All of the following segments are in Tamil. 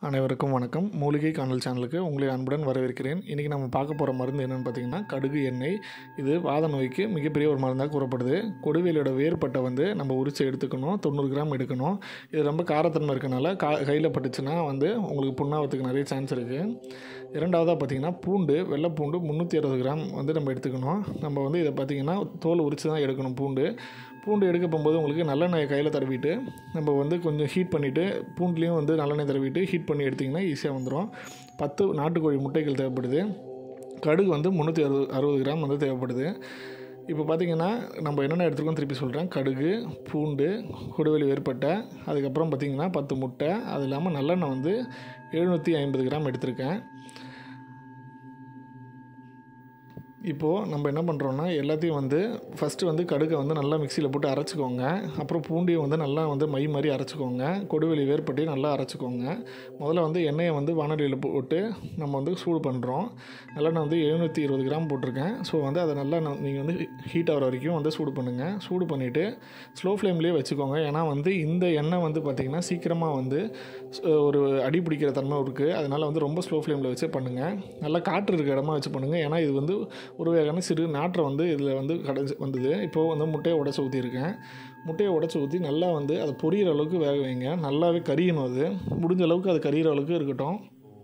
அனைவருக்கும் வணக்கம் மூலிகை காணல் சேனலுக்கு உங்களை அன்புடன் வரவேற்கிறேன் இன்றைக்கி நம்ம பார்க்க போகிற மருந்து என்னென்னு பார்த்தீங்கன்னா கடுகு எண்ணெய் இது வாத நோய்க்கு மிகப்பெரிய ஒரு மருந்தாக கூறப்படுது கொடுவேலியோட வேர்பட்டை வந்து நம்ம உரிச்சு எடுத்துக்கணும் தொண்ணூறு கிராம் எடுக்கணும் இது ரொம்ப காரத்தன்மை இருக்கனால கா கையில் பட்டுச்சுன்னா வந்து உங்களுக்கு புண்ணாவதுக்கு நிறைய சான்ஸ் இருக்குது இரண்டாவதாக பார்த்தீங்கன்னா பூண்டு வெள்ளை பூண்டு முந்நூற்றி அறுபது கிராம் வந்து நம்ம எடுத்துக்கணும் நம்ம வந்து இதை பார்த்திங்கன்னா தோல் உரித்து தான் எடுக்கணும் பூண்டு பூண்டு எடுக்க போகும்போது உங்களுக்கு நல்லெண்ணெயை கையில் தடவிட்டு நம்ம வந்து கொஞ்சம் ஹீட் பண்ணிவிட்டு பூண்டுலேயும் வந்து நல்லெண்ணெய் தடவிட்டு ஹீட் பண்ணி எடுத்திங்கன்னா ஈஸியாக வந்துடும் பத்து நாட்டுக்கோழி முட்டைகள் தேவைப்படுது கடுகு வந்து முந்நூற்றி அறுபது அறுபது கிராம் வந்து தேவைப்படுது இப்போ பார்த்திங்கன்னா நம்ம என்னென்ன எடுத்துருக்கோம் திருப்பி சொல்கிறேன் கடுகு பூண்டு கொடுவெளி வேறுபட்டை அதுக்கப்புறம் பார்த்திங்கன்னா பத்து முட்டை அது இல்லாமல் நல்லெண்ணெய் வந்து எழுநூற்றி ஐம்பது கிராம் எடுத்திருக்கேன் இப்போது நம்ம என்ன பண்ணுறோன்னா எல்லாத்தையும் வந்து ஃபஸ்ட்டு வந்து கடுகை வந்து நல்லா மிக்சியில் போட்டு அரைச்சிக்கோங்க அப்புறம் பூண்டையும் வந்து நல்லா வந்து மை மாதிரி அரைச்சிக்கோங்க கொடுவெளி வேர்பட்டையும் நல்லா அரைச்சிக்கோங்க முதல்ல வந்து எண்ணெயை வந்து வானொலியில் போட்டு நம்ம வந்து சூடு பண்ணுறோம் நல்லெண்ணெய் வந்து எழுநூற்றி இருபது கிராம் போட்டிருக்கேன் ஸோ வந்து அதை நல்லா நீங்கள் வந்து ஹீட் ஆகிற வரைக்கும் வந்து சூடு பண்ணுங்கள் சூடு பண்ணிவிட்டு ஸ்லோ ஃப்ளேம்லேயே வச்சுக்கோங்க ஏன்னா வந்து இந்த எண்ணெய் வந்து பார்த்திங்கன்னா சீக்கிரமாக வந்து ஒரு அடி பிடிக்கிற தன்மை இருக்குது அதனால் வந்து ரொம்ப ஸ்லோ ஃப்ளேமில் வச்சு பண்ணுங்கள் நல்லா காற்று இருக்க இடமா வச்சு பண்ணுங்கள் ஏன்னா இது வந்து ஒரு வகையான சிறு நாற்றம் வந்து இதில் வந்து கடைஞ்சி வந்தது இப்போது வந்து முட்டையை உடச்சி ஊற்றிருக்கேன் முட்டையை உடச்சி ஊற்றி நல்லா வந்து அதை பொரியிற அளவுக்கு வேக வைங்க நல்லாவே கரியணும் அது முடிஞ்ச அளவுக்கு அது கரியிற அளவுக்கு இருக்கட்டும்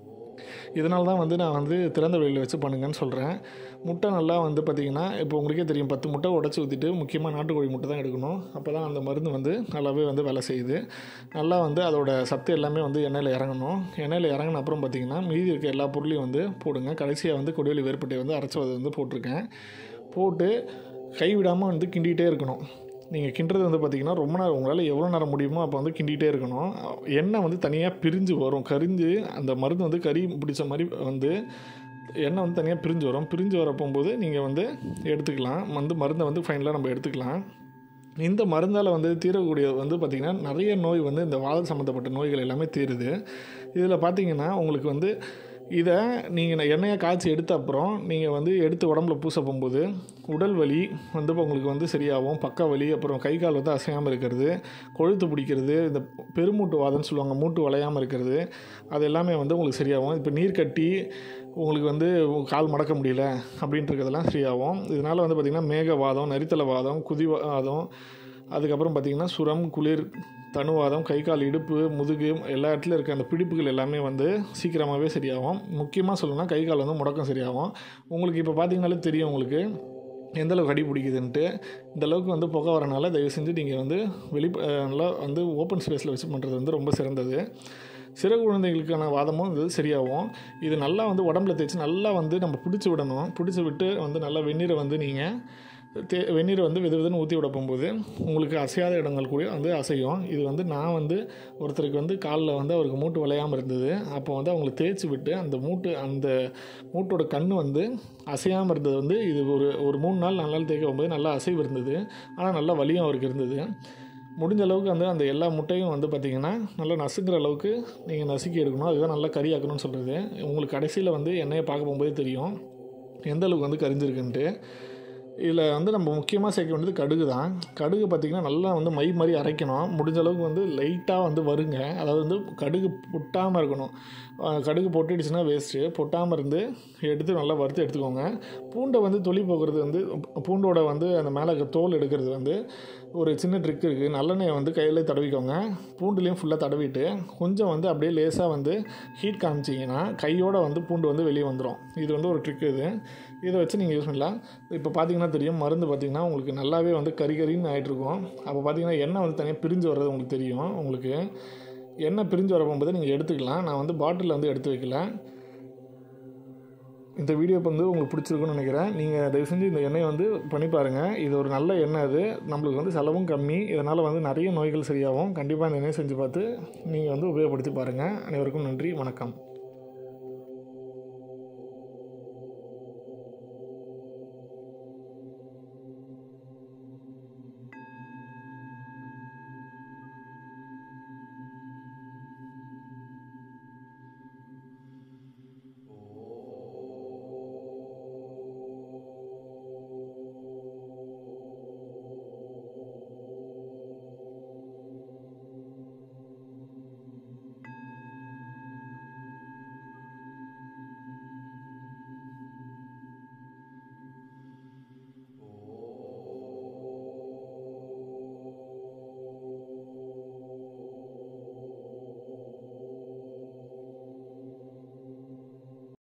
இதனால தான் வந்து நான் வந்து திறந்த வெளியில் வச்சு பண்ணுங்கன்னு சொல்கிறேன் முட்டை நல்லா வந்து பார்த்திங்கன்னா இப்போ உங்களுக்கே தெரியும் பத்து முட்டை உடச்சி ஊற்றிட்டு முக்கியமாக நாட்டுக்கோழி முட்டை தான் எடுக்கணும் அப்போ தான் அந்த மருந்து வந்து நல்லாவே வந்து வேலை செய்யுது நல்லா வந்து அதோட சத்து எல்லாமே வந்து எண்ணெயில் இறங்கணும் எண்ணெயில் இறங்கின அப்புறம் பார்த்திங்கன்னா மீதி இருக்க எல்லா பொருளையும் வந்து போடுங்க கடைசியாக வந்து கொடிவெளி வேறுபட்டை வந்து அரைச்சதை வந்து போட்டிருக்கேன் போட்டு கைவிடாமல் வந்து கிண்டிகிட்டே இருக்கணும் நீங்கள் கிண்டுறது வந்து பார்த்திங்கன்னா ரொம்ப நேரம் உங்களால் எவ்வளோ நேரம் முடியுமோ அப்போ வந்து கிண்டிகிட்டே இருக்கணும் எண்ணெய் வந்து தனியாக பிரிஞ்சு வரும் கரிஞ்சு அந்த மருந்து வந்து கறி பிடிச்ச மாதிரி வந்து எண்ணெய் வந்து தனியாக பிரிஞ்சு வரும் பிரிஞ்சு வர போகும்போது நீங்கள் வந்து எடுத்துக்கலாம் வந்து மருந்தை வந்து ஃபைனலாக நம்ம எடுத்துக்கலாம் இந்த மருந்தால் வந்து தீரக்கூடிய வந்து பார்த்திங்கன்னா நிறைய நோய் வந்து இந்த வாத சம்மந்தப்பட்ட நோய்கள் எல்லாமே தீருது இதில் பார்த்திங்கன்னா உங்களுக்கு வந்து இதை நீங்கள் எண்ணெயை காய்ச்சி எடுத்த அப்புறம் நீங்கள் வந்து எடுத்து உடம்புல பூச போகும்போது உடல் வலி வந்து உங்களுக்கு வந்து சரியாகும் பக்க வலி அப்புறம் கை கால் வந்து அசையாமல் இருக்கிறது கொழுத்து பிடிக்கிறது இந்த பெருமூட்டு வாதம்னு சொல்லுவாங்க மூட்டு வளையாமல் இருக்கிறது அது எல்லாமே வந்து உங்களுக்கு சரியாகும் இப்போ நீர் கட்டி உங்களுக்கு வந்து கால் மடக்க முடியல அப்படின்றதெல்லாம் சரியாகும் இதனால் வந்து பார்த்திங்கன்னா மேகவாதம் நரித்தல வாதம் குதிவாதம் அதுக்கப்புறம் பார்த்திங்கன்னா சுரம் குளிர் தனுவாதம் கை கால் இடுப்பு முதுகு எல்லா இடத்துலையும் இருக்க அந்த பிடிப்புகள் எல்லாமே வந்து சீக்கிரமாகவே சரியாகும் முக்கியமாக சொல்லணும்னா கை கால் வந்து முடக்கம் சரியாகும் உங்களுக்கு இப்போ பார்த்தீங்கனாலே தெரியும் உங்களுக்கு எந்த அளவுக்கு அடி பிடிக்குதுன்ட்டு இந்த அளவுக்கு வந்து புகை வரனால தயவு செஞ்சு நீங்கள் வந்து வெளி நல்லா வந்து ஓப்பன் ஸ்பேஸில் வச்சு பண்ணுறது வந்து ரொம்ப சிறந்தது சிறு குழந்தைகளுக்கான வாதமும் இது சரியாகும் இது நல்லா வந்து உடம்புல தேய்ச்சி நல்லா வந்து நம்ம பிடிச்சி விடணும் பிடிச்சி விட்டு வந்து நல்லா வெந்நீரை வந்து நீங்கள் தே வெந்நீரை வந்து வெது வெதுன்னு ஊற்றி விட போகும்போது உங்களுக்கு அசையாத இடங்கள் கூட வந்து அசையும் இது வந்து நான் வந்து ஒருத்தருக்கு வந்து காலில் வந்து அவருக்கு மூட்டு விளையாமல் இருந்தது அப்போ வந்து அவங்களுக்கு தேய்ச்சி விட்டு அந்த மூட்டு அந்த மூட்டோட கண் வந்து அசையாமல் இருந்தது வந்து இது ஒரு ஒரு மூணு நாள் நாலு நாள் தேய்க்க போகும்போது நல்லா அசைவு இருந்தது ஆனால் நல்லா வலியும் அவருக்கு இருந்தது முடிஞ்ச அளவுக்கு வந்து அந்த எல்லா முட்டையும் வந்து பார்த்திங்கன்னா நல்லா நசுக்கிற அளவுக்கு நீங்கள் நசுக்கி எடுக்கணும் அதுதான் நல்லா கறியாக்கணும்னு சொல்கிறது உங்களுக்கு கடைசியில் வந்து எண்ணெயை பார்க்க போகும்போதே தெரியும் எந்த அளவுக்கு வந்து கரிஞ்சிருக்குன்ட்டு இதில் வந்து நம்ம முக்கியமாக சேர்க்க வேண்டியது கடுகு தான் கடுகு பார்த்திங்கன்னா நல்லா வந்து மை மாதிரி அரைக்கணும் முடிஞ்ச அளவுக்கு வந்து லைட்டாக வந்து வருங்க அதாவது வந்து கடுகு பொட்டாமல் இருக்கணும் கடுகு பொட்டிடுச்சுன்னா வேஸ்ட்டு பொட்டாமல் இருந்து எடுத்து நல்லா வறுத்து எடுத்துக்கோங்க பூண்டை வந்து தொளி போக்குறது வந்து பூண்டோட வந்து அந்த மேலே தோல் எடுக்கிறது வந்து ஒரு சின்ன ட்ரிக் இருக்குது நல்லெண்ணெயை வந்து கையில் தடவிக்கோங்க பூண்டுலேயும் ஃபுல்லாக தடவிட்டு கொஞ்சம் வந்து அப்படியே லேசாக வந்து ஹீட் காமிச்சிங்கன்னா கையோடு வந்து பூண்டு வந்து வெளியே வந்துடும் இது வந்து ஒரு ட்ரிக் இது இதை வச்சு நீங்கள் யூஸ் பண்ணலாம் இப்போ பார்த்தீங்கன்னா தெரியும் மருந்து பார்த்திங்கன்னா உங்களுக்கு நல்லாவே வந்து கறி கறின்னு ஆகிட்ருக்கும் அப்போ பார்த்தீங்கன்னா எண்ணெய் வந்து தனியாக பிரிஞ்சு வர்றது உங்களுக்கு தெரியும் உங்களுக்கு எண்ணெய் பிரிஞ்சு வர போகும்போது நீங்கள் எடுத்துக்கலாம் நான் வந்து பாட்டிலில் வந்து எடுத்து வைக்கல இந்த வீடியோ வந்து உங்களுக்கு பிடிச்சிருக்குன்னு நினைக்கிறேன் நீங்கள் தயவு செஞ்சு இந்த எண்ணெயை வந்து பண்ணி பாருங்கள் இது ஒரு நல்ல எண்ணெய் அது நம்மளுக்கு வந்து செலவும் கம்மி இதனால் வந்து நிறைய நோய்கள் சரியாகும் கண்டிப்பாக இந்த எண்ணெய் செஞ்சு பார்த்து நீங்கள் வந்து உபயோகப்படுத்தி பாருங்கள் அனைவருக்கும் நன்றி வணக்கம்